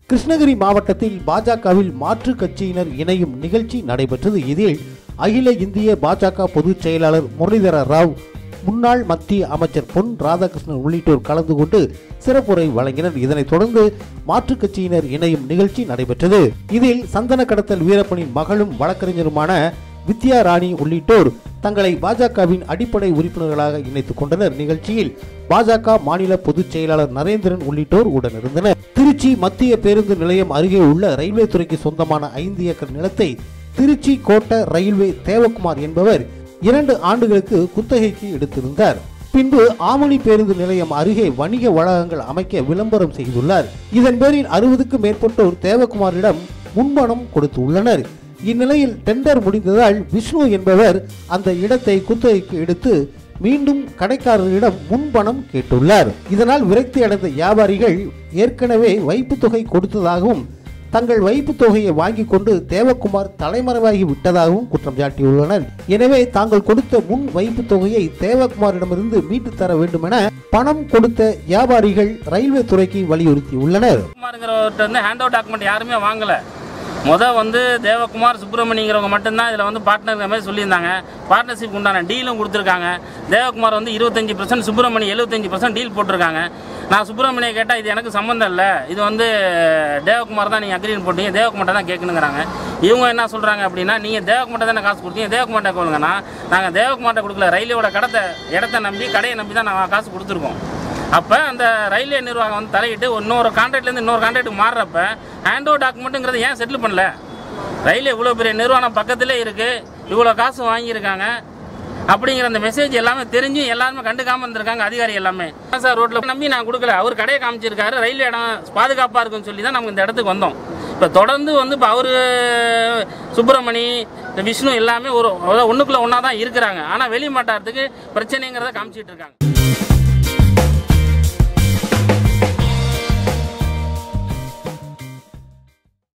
கிருஷ்ணகிரி மாவட்டத்தில் பாஜகவில் மாற்று கட்சியினர் இணையும் நிகழ்ச்சி நடைபெற்றது இதில் அகில இந்திய பாஜக பொதுச் செயலாளர் முரளிதர ராவ் முன்னாள் மத்திய அமைச்சர் பொன் ராதாகிருஷ்ணன் உள்ளிட்டோர் கலந்து கொண்டு சிறப்புரை வழங்கினர் இதனைத் தொடர்ந்து மாற்றுக் கட்சியினர் இணையும் நிகழ்ச்சி நடைபெற்றது இதில் சந்தன கடத்தல் வீரப்பனின் மகளும் வழக்கறிஞருமான வித்யா ராணி உள்ளிட்டோர் தங்களை பாஜகவின் அடிப்படை உறுப்பினர்களாக இணைத்துக் கொண்டனர் நிகழ்ச்சியில் பாஜக மாநில பொதுச் செயலாளர் நரேந்திரன் உள்ளிட்டோர் உடனிருந்தனர் திருச்சி மத்திய பேருந்து நிலையம் அருகே உள்ள ரயில்வே துறைக்கு சொந்தமான ஐந்து ஏக்கர் நிலத்தை திருச்சி கோட்ட ரயில்வே தேவகுமார் என்பவர் இரண்டு ஆண்டுகளுக்கு குத்தகைக்கு எடுத்திருந்தார் பின்பு ஆமணி பேருந்து நிலையம் அருகே வணிக வளாகங்கள் அமைக்க விளம்பரம் செய்துள்ளார் இதன் பேரில் அறுபதுக்கும் மேற்பட்டோர் தேவகுமாரிடம் முன்பணம் கொடுத்துள்ளனர் இந்நிலையில் டெண்டர் முடிந்ததால் விஷ்ணு என்பவர் அந்த இடத்தை குத்தகைக்கு எடுத்து மீண்டும் கடைக்காரரிடம் முன்பணம் கேட்டுள்ளார் இதனால் விரக்தி அடைந்த வியாபாரிகள் ஏற்கனவே வைப்புத் தொகை கொடுத்ததாகவும் தங்கள் வைப்புத் தொகையை வாங்கி கொண்டு தேவகுமார் தலைமறைவாகி விட்டதாகவும் குற்றம் சாட்டியுள்ளனர் எனவே தாங்கள் கொடுத்த முன் வைப்புத் தொகையை தேவகுமாரிடமிருந்து மீட்டு தர வேண்டும் என பணம் கொடுத்த வியாபாரிகள் ரயில்வே துறைக்கு வலியுறுத்தியுள்ளனர் குமாருங்கிறவர்கிட்ட வந்து ஹேண்ட் அவுட் டாக்குமெண்ட் யாருமே வாங்கலை மொதல் வந்து தேவகுமார் சுப்பிரமணியங்கிறவங்க மட்டும்தான் இதில் வந்து பார்ட்னருங்கிற மாதிரி சொல்லியிருந்தாங்க பார்ட்னர்ஷிப் உண்டான டீலும் கொடுத்துருக்காங்க தேவகுமார் வந்து இருபத்தஞ்சி பர்சன்ட் சுப்பிரமணி எழுபத்தஞ்சி பர்சன்ட் டீல் போட்டிருக்காங்க நான் சுப்பிரமணியை கேட்டால் இது எனக்கு சம்மந்தம் இல்லை இது வந்து தேவகுமார் தான் நீங்கள் அக்ரிமெண்ட் போட்டீங்க தேவகுமார்ட்ட தான் கேட்கணுங்கிறாங்க இவங்க என்ன சொல்கிறாங்க அப்படின்னா நீங்கள் தேவகுமார்ட்ட தானே காசு கொடுத்தீங்க தேவகுமார்ட்ட கொடுங்கன்னா நாங்கள் தேவகுமார்ட்ட கொடுக்கல ரயில்வேயோட கடத்தை இடத்த நம்பி கடையை நம்பி தான் நாங்கள் காசு கொடுத்துருக்கோம் அப்போ அந்த ரயில்வே நிர்வாகம் வந்து தலையிட்டு இன்னொரு கான்ட்ராக்ட்லேருந்து இன்னொரு கான்ட்ராக்ட் மாறுறப்ப ஹேண்ட் ஓவர் டாக்குமெண்ட்டுங்கிறத ஏன் செட்டில் பண்ணல ரயில்வே இவ்வளோ பெரிய நிறுவனம் பக்கத்திலே இருக்குது இவ்வளோ காசு வாங்கியிருக்காங்க அப்படிங்கிற அந்த மெசேஜ் எல்லாமே தெரிஞ்சு எல்லாருமே கண்டுக்காம இருந்திருக்காங்க அதிகாரி எல்லாமே சார் ரோட்டில் நம்பி நான் கொடுக்கல அவர் கடையை காமிச்சிருக்காரு ரயில்வே இடம் பாதுகாப்பாக இருக்குன்னு சொல்லி தான் நம்ம இந்த இடத்துக்கு வந்தோம் இப்போ தொடர்ந்து வந்து இப்போ அவர் சுப்பிரமணி விஷ்ணு எல்லாமே ஒரு ஒன்றுக்குள்ளே ஒன்றா தான் இருக்கிறாங்க ஆனால் வெளி மாட்டாரத்துக்கு பிரச்சனைங்கிறத காமிச்சிட்டு இருக்காங்க